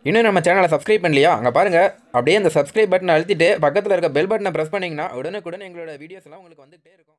இன்னும் நம்ம சேனலை சப்ஸ்கிரைப் பண்ணலையா அங்கே பாருங்கள் அப்படியே அந்த சப்ஸ்கிரைப் பட்டனை அழுத்திட்டு பக்கத்தில் இருக்க பெல் பட்டனை ப்ரெஸ் பண்ணிங்கன்னா உடனுக்குடன் எங்களோட வீடியோஸ் எல்லாம் உங்களுக்கு வந்துகிட்டே இருக்கும்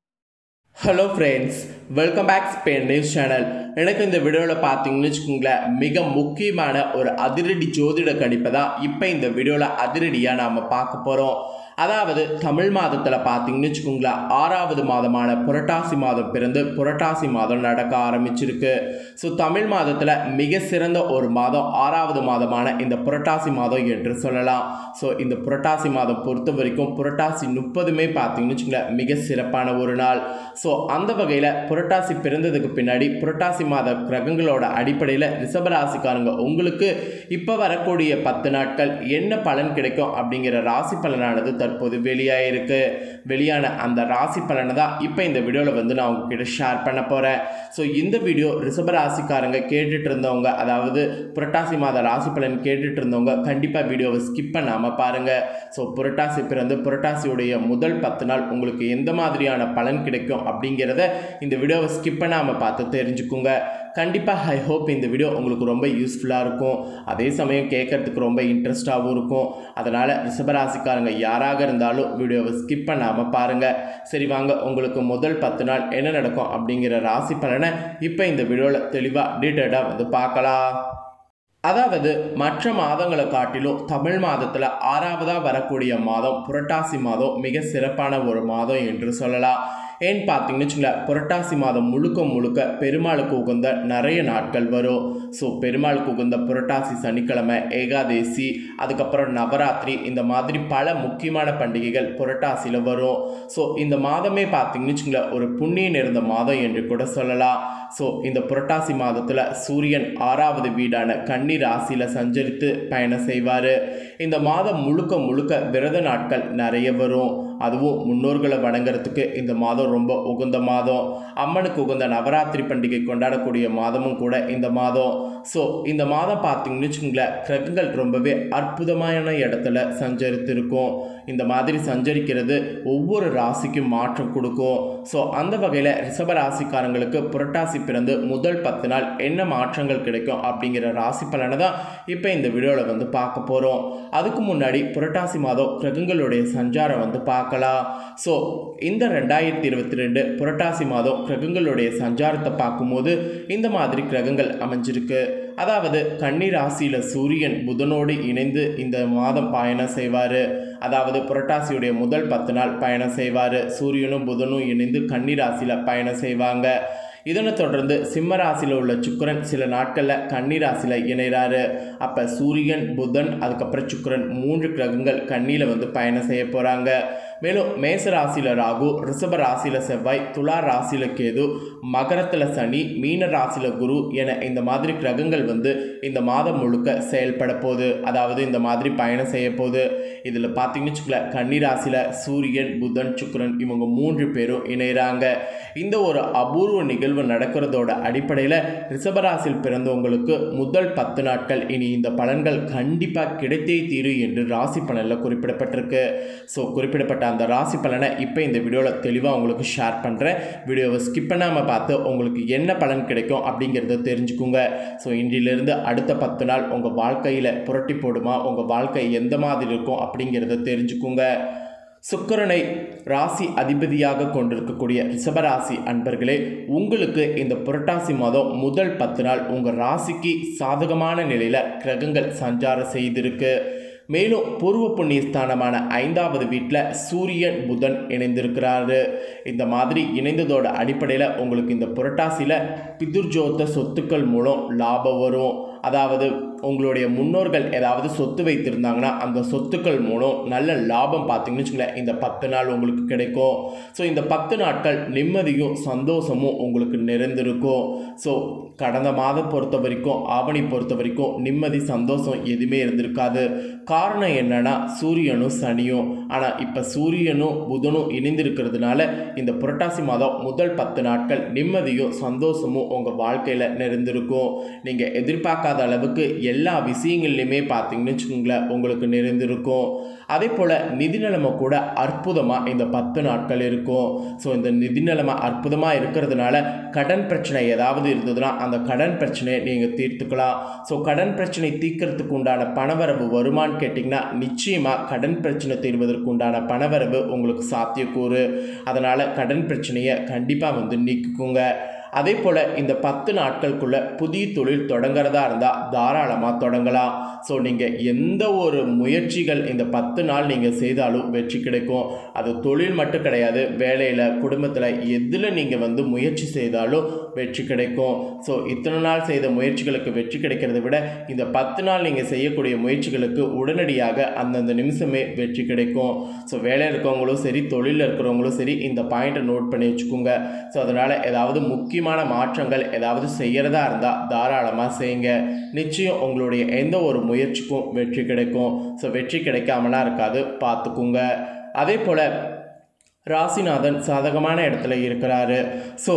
hello friends welcome back Spain news channel எனக்கு இந்த வீடியோவில் பார்த்தீங்கன்னு வச்சுக்கோங்களேன் மிக முக்கியமான ஒரு அதிரடி ஜோதிட கணிப்பை தான் இப்போ இந்த வீடியோவில் அதிரடியாக நாம் பார்க்க போகிறோம் அதாவது தமிழ் மாதத்தில் பார்த்தீங்கன்னு வச்சுக்கோங்களேன் ஆறாவது மாதமான புரட்டாசி மாதம் பிறந்து புரட்டாசி மாதம் நடக்க ஆரம்பிச்சிருக்கு ஸோ தமிழ் மாதத்தில் மிக சிறந்த ஒரு மாதம் ஆறாவது மாதமான இந்த புரட்டாசி மாதம் என்று சொல்லலாம் ஸோ இந்த புரட்டாசி மாதம் பொறுத்த வரைக்கும் புரட்டாசி முப்பதுமே பார்த்தீங்கன்னு வச்சுக்கோங்களேன் மிக சிறப்பான ஒரு நாள் ஸோ அந்த வகையில் புரட்டாசி பிறந்ததுக்கு பின்னாடி புரட்டாசி மாத கிரகங்களோட அடிப்படையில் ரிஷபராசிக்காரங்க உங்களுக்கு இப்போ வரக்கூடிய பத்து நாட்கள் என்ன பலன் கிடைக்கும் அப்படிங்கிற ராசி பலனானது தற்போது வெளியாயிருக்கு வெளியான அந்த ராசி பலனை தான் இப்போ இந்த வீடியோவில் வந்து நான் உங்ககிட்ட ஷேர் பண்ண போகிறேன் ஸோ இந்த வீடியோ ரிஷபராசிக்காரங்க கேட்டுட்டு இருந்தவங்க அதாவது புரட்டாசி மாத ராசி பலன் கேட்டுட்டு இருந்தவங்க கண்டிப்பாக வீடியோவை ஸ்கிப் பண்ணாமல் பாருங்கள் ஸோ புரட்டாசி பிறந்து புரட்டாசியுடைய முதல் பத்து நாள் உங்களுக்கு எந்த மாதிரியான பலன் கிடைக்கும் அப்படிங்கிறத இந்த வீடியோவை ஸ்கிப் பண்ணாமல் பார்த்து தெரிஞ்சுக்குங்க கண்டிப்பாக ஐ ஹோப் இந்த வீடியோ உங்களுக்கு ரொம்ப யூஸ்ஃபுல்லாக இருக்கும் அதே சமயம் கேட்கறதுக்கு ரொம்ப இன்ட்ரெஸ்டாகவும் இருக்கும் அதனால் ரிஷபராசிக்காரங்க யாராக இருந்தாலும் வீடியோவை ஸ்கிப் பண்ணாமல் பாருங்கள் சரி வாங்க உங்களுக்கு முதல் பத்து நாள் என்ன நடக்கும் அப்படிங்கிற ராசி பலனை இப்போ இந்த வீடியோவில் தெளிவாக டீட்டெயிலாக வந்து பார்க்கலாம் அதாவது மற்ற மாதங்களை காட்டிலும் தமிழ் மாதத்தில் ஆறாவதாக வரக்கூடிய மாதம் புரட்டாசி மாதம் மிக சிறப்பான ஒரு மாதம் என்று சொல்லலாம் ஏன்னு பார்த்தீங்கன்னு வச்சுங்களேன் புரட்டாசி மாதம் முழுக்க முழுக்க பெருமாளுக்கு உகந்த நிறைய நாட்கள் வரும் ஸோ பெருமாளுக்கு உகந்த புரட்டாசி சனிக்கிழமை ஏகாதேசி அதுக்கப்புறம் நவராத்திரி இந்த மாதிரி பல முக்கியமான பண்டிகைகள் புரட்டாசியில் வரும் ஸோ இந்த மாதமே பார்த்தீங்கன்னு வச்சுங்களேன் ஒரு புண்ணிய நிறைந்த மாதம் என்று கூட சொல்லலாம் ஸோ இந்த புரட்டாசி மாதத்தில் சூரியன் ஆறாவது வீடான கன்னி ராசியில் சஞ்சரித்து பயணம் செய்வார் இந்த மாதம் முழுக்க முழுக்க விரத நாட்கள் நிறைய வரும் அதுவும் முன்னோர்களை வணங்குறதுக்கு இந்த மாதம் ரொம்ப உகந்த மாதம் அம்மனுக்கு உகந்த நவராத்திரி பண்டிகை கொண்டாடக்கூடிய மாதமும் கூட இந்த மாதம் ஸோ இந்த மாதம் பார்த்தீங்கன்னு வச்சுக்கோங்களேன் கிரகங்கள் ரொம்பவே அற்புதமான இடத்துல சஞ்சரித்திருக்கும் இந்த மாதிரி சஞ்சரிக்கிறது ஒவ்வொரு ராசிக்கும் மாற்றம் கொடுக்கும் ஸோ அந்த வகையில் ரிஷப ராசிக்காரங்களுக்கு புரட்டாசி பிறந்து முதல் பத்து நாள் என்ன மாற்றங்கள் கிடைக்கும் அப்படிங்கிற ராசி பலனை தான் இப்போ இந்த வீடியோவில் வந்து பார்க்க போகிறோம் அதுக்கு முன்னாடி புரட்டாசி மாதம் கிரகங்களுடைய சஞ்சாரம் வந்து பார்க்கலாம் ஸோ இந்த ரெண்டாயிரத்தி இருபத்தி ரெண்டு புரட்டாசி மாதம் கிரகங்களுடைய சஞ்சாரத்தை பார்க்கும்போது இந்த மாதிரி கிரகங்கள் அமைஞ்சிருக்கு அதாவது கன்னி ராசியில் சூரியன் புதனோடு இணைந்து இந்த மாதம் பயணம் செய்வார் அதாவது புரட்டாசியுடைய முதல் பத்து நாள் பயணம் செய்வார் சூரியனும் புதனும் இணைந்து கன்னி ராசியில் பயணம் செய்வாங்க இதனை தொடர்ந்து சிம்ம ராசியில் உள்ள சுக்கரன் சில நாட்களில் கன்னி ராசியில் இணைகிறாரு அப்போ சூரியன் புதன் அதுக்கப்புறம் சுக்கரன் மூன்று கிரகங்கள் கண்ணியில் வந்து பயணம் செய்ய போகிறாங்க மேலும் மேச ராசியில் ராகு ரிஷப ராசியில் செவ்வாய் துலா ராசியில் கேது மகரத்தில் சனி மீன ராசியில் குரு என இந்த மாதிரி கிரகங்கள் வந்து இந்த மாதம் முழுக்க செயல்பட போகுது அதாவது இந்த மாதிரி பயணம் செய்ய போகுது இதில் பார்த்தீங்கன்னு வச்சுக்கல கன்னி ராசியில் சூரியன் புதன் சுக்கரன் இவங்க மூன்று பேரும் இணைகிறாங்க இந்த ஒரு அபூர்வ நிகழ்வு நடக்கிறதோட அடிப்படையில் ரிஷபராசியில் பிறந்தவங்களுக்கு முதல் பத்து நாட்கள் இனி இந்த பலன்கள் கண்டிப்பாக கிடைத்தே தீரும் என்று ராசி பலனில் குறிப்பிடப்பட்டிருக்கு ஸோ குறிப்பிடப்பட்ட அந்த ராசி பலனை இப்போ இந்த வீடியோவில் தெளிவாக உங்களுக்கு ஷேர் பண்ணுறேன் வீடியோவை ஸ்கிப் பண்ணாமல் பார்த்து உங்களுக்கு என்ன பலன் கிடைக்கும் அப்படிங்கிறத தெரிஞ்சுக்குங்க ஸோ இன்றிலிருந்து அடுத்த பத்து நாள் உங்கள் வாழ்க்கையில் புரட்டி போடுமா உங்கள் வாழ்க்கை எந்த மாதிரி இருக்கும் அப்படிங்கிறத தெரிஞ்சுக்குங்க சுக்கிரனை ராசி அதிபதியாக கொண்டிருக்கக்கூடிய ரிஷபராசி அன்பர்களே உங்களுக்கு இந்த புரட்டாசி மாதம் முதல் பத்து நாள் உங்கள் ராசிக்கு சாதகமான நிலையில் கிரகங்கள் சஞ்சாரம் செய்திருக்கு மேலும் பூர்வ புண்ணிய ஸ்தானமான ஐந்தாவது வீட்டில் சூரியன் புதன் இணைந்திருக்கிறாரு இந்த மாதிரி இணைந்ததோட அடிப்படையில் உங்களுக்கு இந்த புரட்டாசியில் பிதுர்ஜோத்த சொத்துக்கள் மூலம் லாபம் வரும் அதாவது உங்களுடைய முன்னோர்கள் ஏதாவது சொத்து வைத்திருந்தாங்கன்னா அந்த சொத்துக்கள் மூலம் நல்ல லாபம் பார்த்தீங்கன்னு வச்சுங்களேன் இந்த பத்து நாள் உங்களுக்கு கிடைக்கும் ஸோ இந்த பத்து நாட்கள் நிம்மதியும் சந்தோஷமும் உங்களுக்கு நிறைந்திருக்கும் ஸோ கடந்த மாதம் பொறுத்த வரைக்கும் ஆவணி பொறுத்த வரைக்கும் நிம்மதி சந்தோஷம் எதுவுமே இருந்திருக்காது காரணம் என்னன்னா சூரியனும் சனியும் ஆனால் இப்போ சூரியனும் புதனும் இணைந்திருக்கிறதுனால இந்த புரட்டாசி மாதம் முதல் பத்து நாட்கள் நிம்மதியும் சந்தோஷமும் உங்கள் வாழ்க்கையில் நிறைந்திருக்கும் நீங்கள் எதிர்பார்க்காத அளவுக்கு எல்லா விஷயங்கள்லையுமே பார்த்தீங்கன்னு வச்சுக்கோங்களேன் உங்களுக்கு நிறைந்திருக்கும் அதே போல் நிதி நிலைமை கூட அற்புதமாக இந்த பத்து நாட்கள் இருக்கும் ஸோ இந்த நிதி நிலைமை அற்புதமாக இருக்கிறதுனால கடன் பிரச்சனை ஏதாவது இருந்ததுன்னா அந்த கடன் பிரச்சனையை நீங்கள் தீர்த்துக்கலாம் ஸோ கடன் பிரச்சனை தீர்க்கறதுக்கு உண்டான பணவரவு வருமானு கேட்டிங்கன்னா நிச்சயமாக கடன் பிரச்சனை தீர்வதற்கு உண்டான பணவரவு உங்களுக்கு சாத்தியக்கூறு அதனால் கடன் பிரச்சனையை கண்டிப்பாக வந்து நீக்குங்க அதே போல் இந்த பத்து நாட்களுக்குள்ள புதிய தொழில் தொடங்குறதா இருந்தால் தாராளமாக தொடங்கலாம் ஸோ நீங்கள் எந்த ஒரு முயற்சிகள் இந்த பத்து நாள் நீங்கள் செய்தாலும் வெற்றி கிடைக்கும் அது தொழில் மட்டும் கிடையாது வேலையில் குடும்பத்தில் எதில் நீங்கள் வந்து முயற்சி செய்தாலும் வெற்றி கிடைக்கும் ஸோ இத்தனை நாள் செய்த முயற்சிகளுக்கு வெற்றி கிடைக்கிறத விட இந்த பத்து நாள் நீங்கள் செய்யக்கூடிய முயற்சிகளுக்கு உடனடியாக அந்தந்த நிமிஷமே வெற்றி கிடைக்கும் ஸோ வேலையில் இருக்கவங்களும் சரி தொழிலில் இருக்கிறவங்களும் சரி இந்த பாயிண்ட்டை நோட் பண்ணி வச்சுக்கோங்க ஸோ அதனால் ஏதாவது முக்கியமான மாற்றங்கள் ஏதாவது செய்கிறதா இருந்தால் தாராளமாக செய்யுங்க நிச்சயம் உங்களுடைய எந்த ஒரு முயற்சிக்கும் வெற்றி கிடைக்கும் ஸோ வெற்றி கிடைக்காமலாம் இருக்காது பார்த்துக்குங்க அதே போல் ராசிநாதன் சாதகமான இடத்துல இருக்கிறாரு ஸோ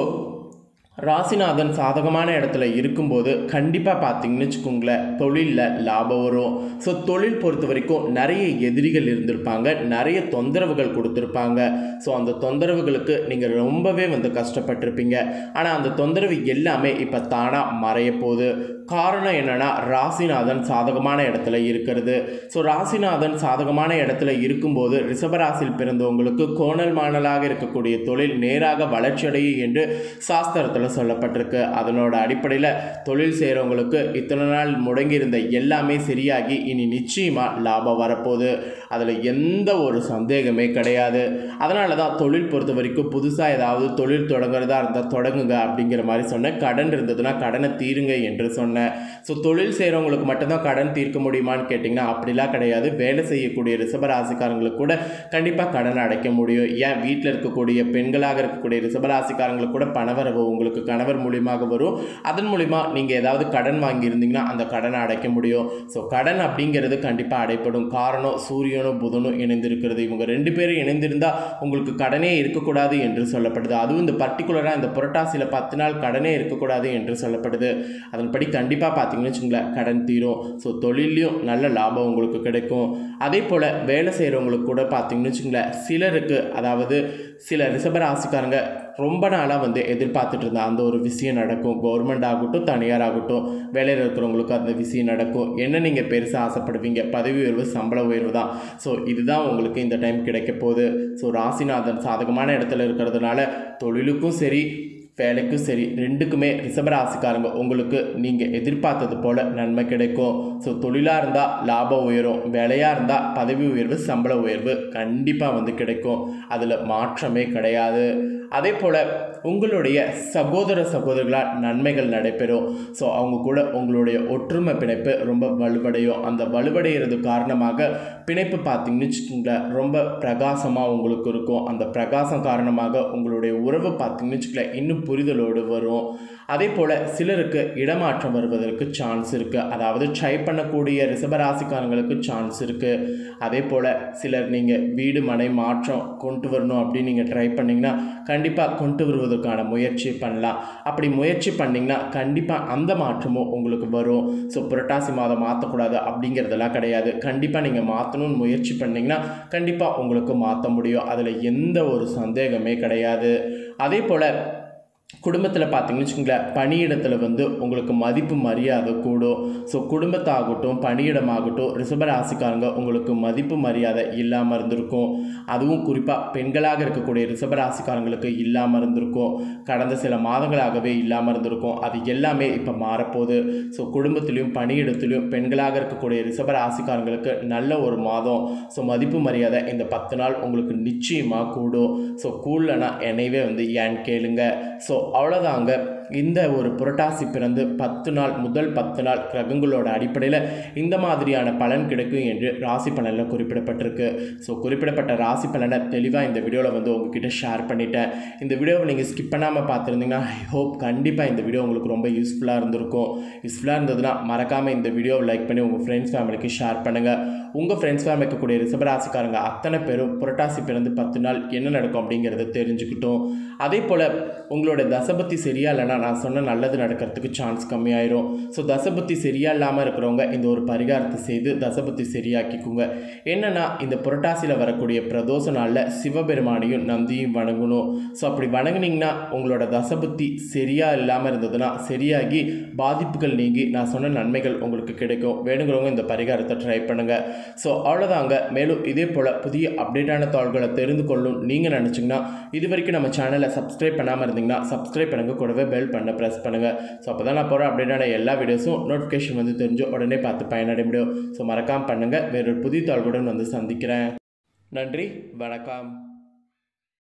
ராசிநாதன் சாதகமான இடத்துல இருக்கும்போது கண்டிப்பாக பார்த்தீங்கன்னு வச்சுக்கோங்களேன் தொழிலில் லாபம் வரும் ஸோ தொழில் பொறுத்த வரைக்கும் நிறைய எதிரிகள் இருந்திருப்பாங்க நிறைய தொந்தரவுகள் கொடுத்துருப்பாங்க ஸோ அந்த தொந்தரவுகளுக்கு நீங்கள் ரொம்பவே வந்து கஷ்டப்பட்டிருப்பீங்க ஆனால் அந்த தொந்தரவு எல்லாமே இப்போ தானாக மறைய போகுது காரணம் என்னென்னா ராசிநாதன் சாதகமான இடத்துல இருக்கிறது ஸோ ராசிநாதன் சாதகமான இடத்துல இருக்கும்போது ரிஷபராசியில் பிறந்தவங்களுக்கு கோணல் மாணலாக இருக்கக்கூடிய தொழில் நேராக வளர்ச்சியடையும் என்று சாஸ்திரத்தில் சொல்லப்பட்டிருக்கு அதனோட அடிப்படையில் தொழில் செய்கிறவங்களுக்கு இத்தனை நாள் முடங்கியிருந்த எல்லாமே சரியாகி இனி நிச்சயமாக லாபம் வரப்போகுது அதில் எந்த ஒரு சந்தேகமே கிடையாது அதனால தான் தொழில் பொறுத்த வரைக்கும் புதுசாக ஏதாவது தொழில் தொடங்குறதா இருந்தால் தொடங்குங்க அப்படிங்கிற மாதிரி சொன்னேன் கடன் இருந்ததுன்னா கடனை தீருங்க என்று சொன்னேன் ஸோ தொழில் செய்கிறவங்களுக்கு மட்டும்தான் கடன் தீர்க்க முடியுமான்னு கேட்டிங்கன்னா அப்படிலாம் கிடையாது வேலை செய்யக்கூடிய ரிஷபராசிக்காரங்களுக்கு கூட கண்டிப்பாக கடன் அடைக்க முடியும் ஏன் வீட்டில் இருக்கக்கூடிய பெண்களாக இருக்கக்கூடிய ரிஷபராசிக்காரங்களுக்கு கூட பணவரவு உங்களுக்கு கணவர் மூலியமாக வரும் அதன் மூலிமா நீங்கள் ஏதாவது கடன் வாங்கியிருந்தீங்கன்னா அந்த கடனை அடைக்க முடியும் ஸோ கடன் அப்படிங்கிறது கண்டிப்பாக அடைப்படும் காரணம் சூரியனும் புதனும் இணைந்திருக்கிறது இவங்க ரெண்டு பேரும் இணைந்திருந்தால் உங்களுக்கு கடனே இருக்கக்கூடாது என்று சொல்லப்படுது அதுவும் இந்த பர்டிகுலராக இந்த புரட்டாசியில் பத்து நாள் கடனே இருக்கக்கூடாது என்று சொல்லப்படுது அதன்படி கண்டிப்பாக பார்த்தீங்கன்னு வச்சுங்களேன் கடன் தீரும் ஸோ தொழிலையும் நல்ல லாபம் உங்களுக்கு கிடைக்கும் அதே போல் வேலை செய்கிறவங்களுக்கு கூட பார்த்தீங்கன்னு வச்சுங்களேன் சிலருக்கு அதாவது சில ரிஷபராசிக்காரங்க ரொம்ப நாளாக வந்து எதிர்பார்த்துட்டு இருந்த அந்த ஒரு விஷயம் நடக்கும் கவர்மெண்ட் ஆகட்டும் தனியார் ஆகட்டும் வேலையில் இருக்கிறவங்களுக்கு அந்த விஷயம் நடக்கும் என்ன நீங்கள் பெருசாக ஆசைப்படுவீங்க பதவி உயர்வு சம்பள உயர்வு தான் ஸோ இதுதான் உங்களுக்கு இந்த டைம் கிடைக்க போகுது ஸோ ராசிநாதன் சாதகமான இடத்துல இருக்கிறதுனால தொழிலுக்கும் சரி வேலைக்கும் சரி ரெண்டுக்குமே ரிஷபராசிக்காரங்க உங்களுக்கு நீங்கள் எதிர்பார்த்தது போல் நன்மை கிடைக்கும் ஸோ தொழிலாக இருந்தால் லாபம் உயரும் வேலையாக இருந்தால் பதவி உயர்வு சம்பள உயர்வு கண்டிப்பாக வந்து கிடைக்கும் அதில் மாற்றமே கிடையாது அதே போல் உங்களுடைய சகோதர சகோதரிகளால் நன்மைகள் நடைபெறும் ஸோ அவங்க கூட உங்களுடைய ஒற்றுமை பிணைப்பு ரொம்ப வலுவடையும் அந்த வலுவடைகிறது காரணமாக பிணைப்பு பார்த்தீங்கன்னு வச்சுக்கோங்களேன் ரொம்ப பிரகாசமாக உங்களுக்கு இருக்கும் அந்த பிரகாசம் காரணமாக உங்களுடைய உறவு பார்த்தீங்கன்னு வச்சுக்கோங்களேன் இன்னும் புரிதலோடு வரும் அதே போல் சிலருக்கு இடமாற்றம் வருவதற்கு சான்ஸ் இருக்குது அதாவது ட்ரை பண்ணக்கூடிய ரிஷபராசிக்காரங்களுக்கு சான்ஸ் இருக்குது அதே போல் சிலர் நீங்கள் வீடு மனை மாற்றம் கொண்டு வரணும் அப்படின்னு நீங்கள் ட்ரை பண்ணிங்கன்னா கண்டிப்பாக கொண்டு வருவதற்கான முயற்சி பண்ணலாம் அப்படி முயற்சி பண்ணிங்கன்னா கண்டிப்பாக அந்த மாற்றமும் உங்களுக்கு வரும் ஸோ புரட்டாசி மாதம் மாற்றக்கூடாது அப்படிங்கிறதெல்லாம் கிடையாது கண்டிப்பாக நீங்கள் மாற்றணும்னு முயற்சி பண்ணிங்கன்னா கண்டிப்பாக உங்களுக்கு மாற்ற முடியும் அதில் எந்த ஒரு சந்தேகமே கிடையாது அதே போல் குடும்பத்தில் பார்த்தீங்கன்னு வச்சுக்கோங்களேன் பணியிடத்தில் வந்து உங்களுக்கு மதிப்பு மரியாதை கூடும் ஸோ குடும்பத்தாகட்டும் பணியிடமாகட்டும் ரிஷபராசிக்காரங்க உங்களுக்கு மதிப்பு மரியாதை இல்லாமல் இருந்திருக்கும் அதுவும் குறிப்பாக பெண்களாக இருக்கக்கூடிய ரிஷபராசிக்காரங்களுக்கு இல்லாமல் இருந்திருக்கும் கடந்த சில மாதங்களாகவே இல்லாமல் இருந்திருக்கும் அது எல்லாமே இப்போ மாறப்போகுது ஸோ குடும்பத்திலையும் பணியிடத்திலையும் பெண்களாக இருக்கக்கூடிய ரிஷபராசிக்காரங்களுக்கு நல்ல ஒரு மாதம் ஸோ மதிப்பு மரியாதை இந்த பத்து நாள் உங்களுக்கு நிச்சயமாக கூடும் ஸோ கூடலனா என்னையவே வந்து ஏன்னு கேளுங்க ஸோ அவ்வளோதாங்க இந்த ஒரு புரட்டாசி பிறந்து பத்து நாள் முதல் பத்து நாள் கிரகங்களோட அடிப்படையில் இந்த மாதிரியான பலன் கிடைக்கும் என்று ராசி பலனில் குறிப்பிடப்பட்டிருக்கு ஸோ குறிப்பிடப்பட்ட ராசி பலனை தெளிவாக இந்த வீடியோவில் வந்து உங்ககிட்ட ஷேர் பண்ணிட்டேன் இந்த வீடியோவை நீங்கள் ஸ்கிப் பண்ணாமல் பார்த்துருந்தீங்கன்னா ஐ ஹோப் கண்டிப்பாக இந்த வீடியோ உங்களுக்கு ரொம்ப யூஸ்ஃபுல்லாக இருந்திருக்கும் யூஸ்ஃபுல்லாக இருந்ததுன்னா மறக்காமல் இந்த வீடியோவை லைக் பண்ணி உங்கள் ஃப்ரெண்ட்ஸ் ஃபேமிலிக்கு ஷேர் பண்ணுங்கள் உங்கள் ஃப்ரெண்ட்ஸ் ஃபேம் இருக்கக்கூடிய ரிஷபராசிக்காரங்க அத்தனை பேரும் புரட்டாசி பிறந்து பத்து நாள் என்ன நடக்கும் அப்படிங்கிறத தெரிஞ்சுக்கிட்டோம் அதே போல் உங்களோட தசபத்தி சரியா இல்லைன்னா நான் சொன்ன நல்லது நடக்கிறதுக்கு சான்ஸ் கம்மியாயிரும் ஸோ தசபத்தி சரியா இல்லாமல் இருக்கிறவங்க இந்த ஒரு பரிகாரத்தை செய்து தசபத்தி சரியாக்கிக்குங்க என்னென்னா இந்த புரட்டாசியில் வரக்கூடிய பிரதோஷ நாளில் சிவபெருமானையும் நந்தியும் வணங்கணும் ஸோ அப்படி வணங்குனீங்கன்னா உங்களோட தசபுத்தி சரியா இல்லாமல் இருந்ததுன்னா சரியாகி பாதிப்புகள் நீங்கி நான் சொன்ன நன்மைகள் உங்களுக்கு கிடைக்கும் வேணுங்கிறவங்க இந்த பரிகாரத்தை ட்ரை பண்ணுங்கள் ஸோ அவ்வளோதாங்க மேலும் இதே போல் புதிய அப்டேட்டான தாள்களை தெரிந்து கொள்ளும் நீங்கள் நினச்சிங்கன்னா இது வரைக்கும் நம்ம சேனலை சப்ஸ்கிரைப் பண்ணாமல் இருந்தீங்கன்னா சப்ஸ்கிரைப் பண்ணுங்க கூடவே பெல் பண்ண ப்ரெஸ் பண்ணுங்கள் ஸோ அப்போ தான் நான் போகிற அப்டேட்டான எல்லா வீடியோஸும் நோட்டிஃபிகேஷன் வந்து தெரிஞ்சு உடனே பார்த்து பயனடைய முடியும் ஸோ மறக்காமல் பண்ணுங்கள் வேறொரு புதிய தாள்களுடன் வந்து சந்திக்கிறேன் நன்றி வணக்கம்